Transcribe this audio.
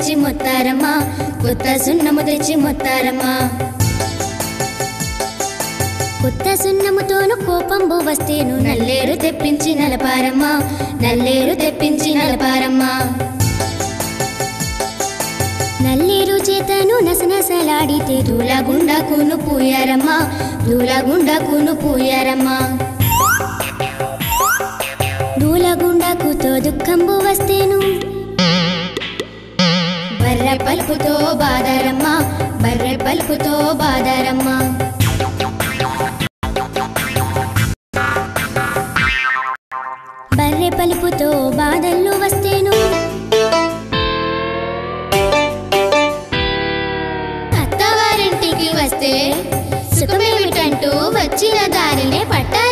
తెచ్చి మొత్తారమ్మా కొత్త సున్నము తెచ్చి మొత్తారమ్మా కొత్త సున్నముతోను కోపంబు వస్తేను నల్లేరు తెప్పించి నలపారమ్మా నల్లేరు తెప్పించి నలపారమ్మా నల్లేరు చేతను నసనసలాడితే దూలగుండకును పూయారమ్మా దూలగుండకును పూయారమ్మా దూలగుండకుతో దుఃఖంబు వస్తేను బర్రె పలుపుతో బాదారమ్మా బర్రె పలుపుతో బాదారమ్మా బర్రె పలుపుతో బాధల్లో వస్తేను అత్తవారింటికి వస్తే సుఖమేమిటంటూ వచ్చిన దారినే పట్టారు